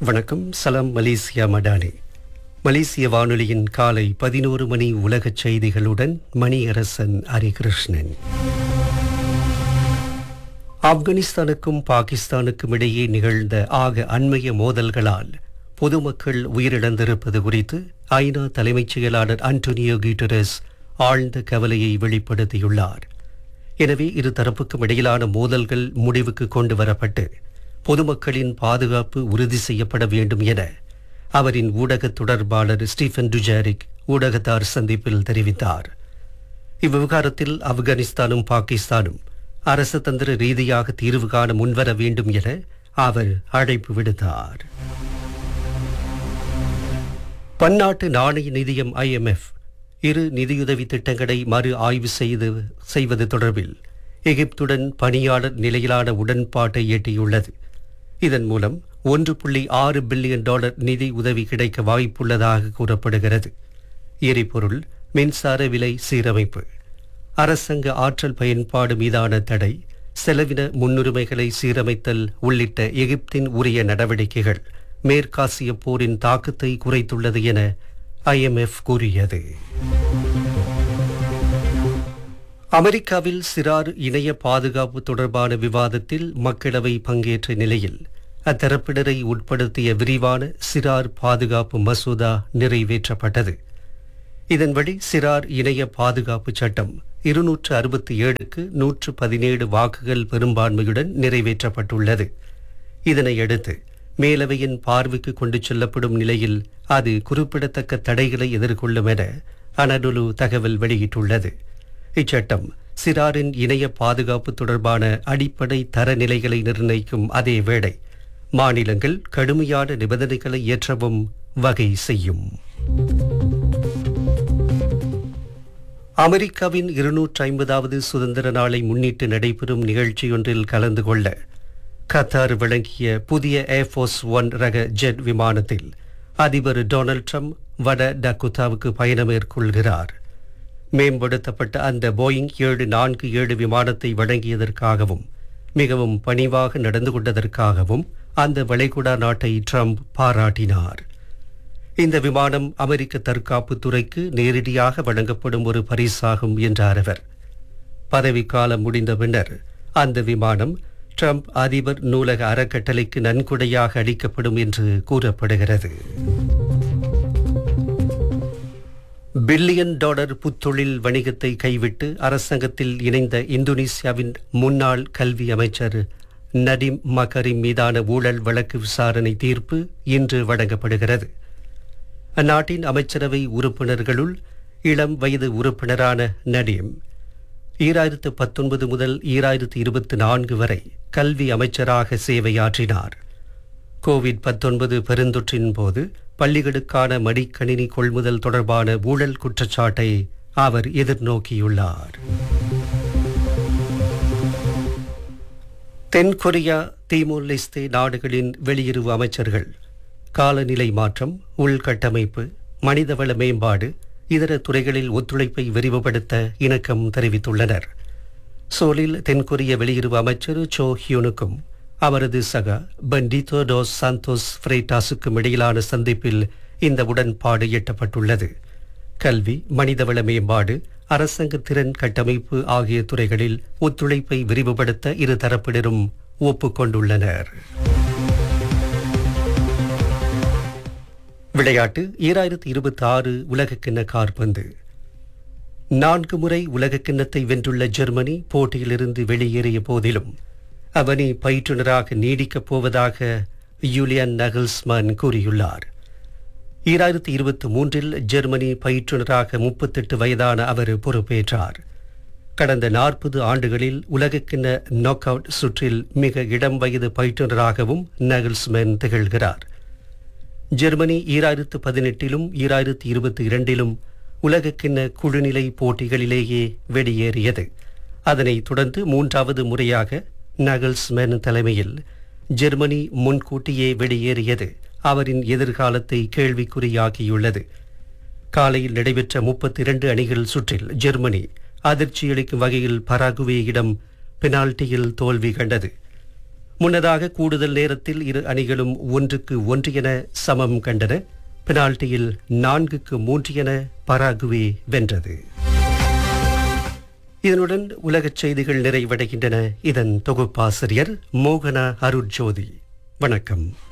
வணக்கம் சலாம் மலேசியா மடானி மலேசிய வானொலியின் காலை பதினோரு மணி உலகச் செய்திகளுடன் மணியரசன் ஹரிகிருஷ்ணன் ஆப்கானிஸ்தானுக்கும் பாகிஸ்தானுக்கும் இடையே நிகழ்ந்த ஆக அண்மைய மோதல்களால் பொதுமக்கள் உயிரிழந்திருப்பது குறித்து ஐநா தலைமைச் செயலாளர் அன்டோனியோ குட்டரஸ் ஆழ்ந்த கவலையை வெளிப்படுத்தியுள்ளார் எனவே இரு தரப்புக்கும் இடையிலான மோதல்கள் முடிவுக்கு கொண்டு வரப்பட்டு பொதுமக்களின் பாதுகாப்பு உறுதி செய்யப்பட வேண்டும் என அவரின் ஊடக தொடர்பாளர் ஸ்டீஃபன் டுஜாரிக் ஊடகத்தார் சந்திப்பில் தெரிவித்தார் இவ்விவகாரத்தில் ஆப்கானிஸ்தானும் பாகிஸ்தானும் அரசு தந்திர ரீதியாக தீர்வு காண முன்வர வேண்டும் என அவர் அழைப்பு விடுத்தார் பன்னாட்டு நாணய நிதியம் ஐஎம்எஃப் இரு நிதியுதவி திட்டங்களை மறு ஆய்வு செய்து செய்வது தொடர்பில் எகிப்துடன் பணியாளர் நிலையிலான உடன்பாட்டை எட்டியுள்ளது இதன் மூலம் ஒன்று புள்ளி ஆறு பில்லியன் டாலர் நிதி உதவி கிடைக்க வாய்ப்புள்ளதாக கூறப்படுகிறது எரிபொருள் மின்சார விலை சீரமைப்பு அரசாங்க ஆற்றல் பயன்பாடு மீதான தடை செலவின முன்னுரிமைகளை சீரமைத்தல் உள்ளிட்ட எகிப்தின் உரிய நடவடிக்கைகள் மேற்காசிய போரின் தாக்கத்தை குறைத்துள்ளது என ஐஎம்எஃப் கூறியது அமெரிக்காவில் சிறார் இணைய பாதுகாப்பு தொடர்பான விவாதத்தில் மக்களவை பங்கேற்ற நிலையில் அத்தரப்பினரை உட்படுத்திய விரிவான சிறார் பாதுகாப்பு மசோதா நிறைவேற்றப்பட்டது இதன்படி சிறார் இணைய பாதுகாப்பு சட்டம் இருநூற்று அறுபத்தி ஏழுக்கு நூற்று பதினேழு வாக்குகள் பெரும்பான்மையுடன் நிறைவேற்றப்பட்டுள்ளது இதனையடுத்து மேலவையின் பார்வைக்கு கொண்டு செல்லப்படும் நிலையில் அது குறிப்பிடத்தக்க தடைகளை எதிர்கொள்ளும் என அனடுலு தகவல் வெளியிட்டுள்ளது இச்சட்டம் சிறாரின் இணைய பாதுகாப்பு தொடர்பான அடிப்படை தரநிலைகளை நிர்ணயிக்கும் அதே வேளை மாநிலங்கள் கடுமையான நிபந்தனைகளை ஏற்றவும் வகை செய்யும் அமெரிக்காவின் இருநூற்றி ஐம்பதாவது சுதந்திர நாளை முன்னிட்டு நடைபெறும் நிகழ்ச்சியொன்றில் கலந்து கொள்ள கத்தார் வழங்கிய புதிய ஏர்ஃபோர்ஸ் ஒன் ரக ஜெட் விமானத்தில் அதிபர் டொனால்ட் ட்ரம்ப் வட டக்குதாவுக்கு பயணம் மேற்கொள்கிறார் மேம்படுத்தப்பட்ட அந்த போயிங் ஏழு நான்கு ஏழு விமானத்தை வழங்கியதற்காகவும் மிகவும் பணிவாக நடந்து கொண்டதற்காகவும் அந்த வளைகுடா நாட்டை ட்ரம்ப் பாராட்டினார் இந்த விமானம் அமெரிக்க தற்காப்பு துறைக்கு நேரடியாக வழங்கப்படும் ஒரு பரிசாகும் என்றார் அவர் பதவிக்காலம் முடிந்த பின்னர் அந்த விமானம் ட்ரம்ப் அதிபர் நூலக அறக்கட்டளைக்கு நன்கொடையாக அளிக்கப்படும் என்று கூறப்படுகிறது பில்லியன் டாலர் புத்தொழில் வணிகத்தை கைவிட்டு அரசாங்கத்தில் இணைந்த இந்தோனேசியாவின் முன்னாள் கல்வி அமைச்சர் நடிம் மகரிம் மீதான ஊழல் வழக்கு விசாரணை தீர்ப்பு இன்று வழங்கப்படுகிறது அந்நாட்டின் அமைச்சரவை உறுப்பினர்களுள் இளம் வயது உறுப்பினரான நடீம் ஈராயிரத்து பத்தொன்பது முதல் ஈராயிரத்து இருபத்தி நான்கு வரை கல்வி அமைச்சராக சேவையாற்றினார் கோவிட் பத்தொன்பது பெருந்தொற்றின் போது பள்ளிகளுக்கான மடிக்கணினி கொள்முதல் தொடர்பான ஊழல் குற்றச்சாட்டை அவர் எதிர்நோக்கியுள்ளார் தென்கொரியா தீமோர் லெஸ்தே நாடுகளின் வெளியுறவு அமைச்சர்கள் காலநிலை மாற்றம் உள்கட்டமைப்பு மனிதவள மேம்பாடு இதர துறைகளில் ஒத்துழைப்பை விரிவுபடுத்த இணக்கம் தெரிவித்துள்ளனர் சோலில் தென்கொரிய வெளியுறவு அமைச்சர் சோ ஹியூனுக்கும் அவரது சகா பண்டிதோ டோஸ் சாந்தோஸ் ஃப்ரேட்டாஸுக்கும் இடையிலான சந்திப்பில் இந்த உடன்பாடு எட்டப்பட்டுள்ளது கல்வி மனிதவள மேம்பாடு அரசாங்க திறன் கட்டமைப்பு ஆகிய துறைகளில் ஒத்துழைப்பை விரிவுபடுத்த இரு தரப்பினரும் ஒப்புக்கொண்டுள்ளனர் விளையாட்டு ஈராயிரத்தி இருபத்தி ஆறு உலகக்கிண்ண கார்பந்து நான்கு முறை உலகக்கிண்ணத்தை வென்றுள்ள ஜெர்மனி போட்டியிலிருந்து வெளியேறிய போதிலும் அவனி பயிற்றுனராக நீடிக்கப் போவதாக யூலியன் நகல்ஸ்மன் கூறியுள்ளார் ஈராயிரத்தி இருபத்தி மூன்றில் ஜெர்மனி பயிற்றுனராக முப்பத்தெட்டு வயதான அவர் பொறுப்பேற்றார் கடந்த நாற்பது ஆண்டுகளில் உலகக்கிண்ண நாக் அவுட் சுற்றில் மிக இடம் வயது பயிற்றுனராகவும் நகல்ஸ்மேன் திகழ்கிறார் ஜெர்மனி ஈராயிரத்து பதினெட்டிலும் ஈராயிரத்து இருபத்தி இரண்டிலும் உலகக்கிண்ண குழுநிலை போட்டிகளிலேயே வெளியேறியது அதனைத் தொடர்ந்து மூன்றாவது முறையாக நகல்ஸ்மேன் தலைமையில் ஜெர்மனி முன்கூட்டியே வெளியேறியது அவரின் எதிர்காலத்தை கேள்விக்குறியாக்கியுள்ளது காலையில் நடைபெற்ற முப்பத்தி இரண்டு அணிகள் சுற்றில் ஜெர்மனி அதிர்ச்சியளிக்கும் வகையில் பராகுவேயிடம் பெனால்டியில் தோல்வி கண்டது முன்னதாக கூடுதல் நேரத்தில் இரு அணிகளும் ஒன்றுக்கு ஒன்று என சமம் கண்டன பெனால்டியில் நான்குக்கு மூன்று என பராகுவே வென்றது இதனுடன் உலகச் செய்திகள் நிறைவடைகின்றன இதன் தொகுப்பாசிரியர் மோகனா அருட்ஜோதி வணக்கம்